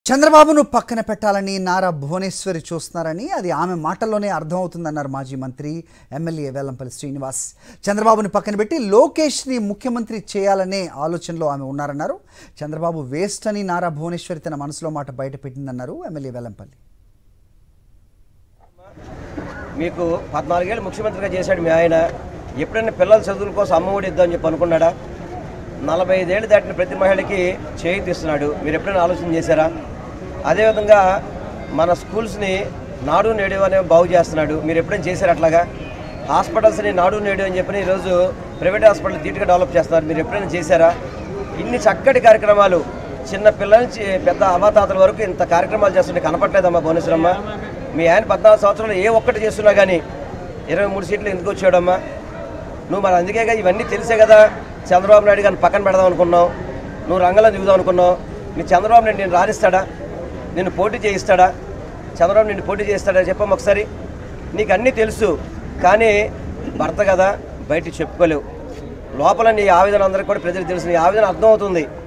చంద్రబాబును పక్కన పెట్టాలని నారా భువనేశ్వరి చూస్తున్నారని అది ఆమె మాటల్లోనే అర్థమవుతుందన్నారు మాజీ మంత్రి ఎమ్మెల్యే వేలంపల్లి శ్రీనివాస్ చంద్రబాబును పక్కన పెట్టి లోకేష్ని ముఖ్యమంత్రి చేయాలనే ఆలోచనలో ఆమె ఉన్నారన్నారు చంద్రబాబు వేస్ట్ అని నారా భువనేశ్వరి తన మనసులో మాట బయటపెట్టిందన్నారు ఎమ్మెల్యే వేలంపల్లి మీకు పద్నాలుగేళ్ళు ముఖ్యమంత్రిగా చేశాడు మీ ఆయన ఎప్పుడైనా పిల్లల చదువుల కోసం అమ్మఒడి ఇద్దామని చెప్పి అనుకున్నాడా నలభై ఐదేళ్ళు దాటిన ప్రతి మహిళకి చేయి తీస్తున్నాడు మీరు ఎప్పుడైనా ఆలోచన చేశారా అదేవిధంగా మన స్కూల్స్ని నాడు నేడు అనే బాగు చేస్తున్నాడు మీరు ఎప్పుడైనా చేశారు అట్లాగా హాస్పిటల్స్ని నాడు నేడు అని చెప్పి ఈరోజు ప్రైవేట్ హాస్పిటల్ ధీటుగా డెవలప్ చేస్తున్నారు మీరు ఎప్పుడైనా చేశారా ఇన్ని చక్కటి కార్యక్రమాలు చిన్న పిల్లల నుంచి పెద్ద అవాతాతల వరకు ఇంత కార్యక్రమాలు చేస్తుంటే కనపట్లేదమ్మా భువనేశ్వరమ్మ మీ ఆయన పద్నాలుగు సంవత్సరాలు ఏ ఒక్కటి చేస్తున్నా కానీ ఇరవై మూడు సీట్లు ఎందుకు వచ్చాడమ్మా నువ్వు మరి అందుకేగా ఇవన్నీ తెలిసే కదా చంద్రబాబు నాయుడు గారిని పక్కన పెడదాం అనుకున్నావు నువ్వు రంగంలో దిగుదాం అనుకున్నావు నీ చంద్రబాబు నాయుడు నేను రాణిస్తాడా నిన్ను పోటీ చేయిస్తాడా చంద్రబాబు నిన్ను పోటీ చేయిస్తాడా చెప్పమ్మ ఒకసారి నీకు అన్నీ తెలుసు కానీ భర్త కదా బయట చెప్పుకోలేవు లోపల నీ ఆవేదన అందరికీ కూడా ప్రజలకు తెలుసు నీ ఆవేదన అర్థమవుతుంది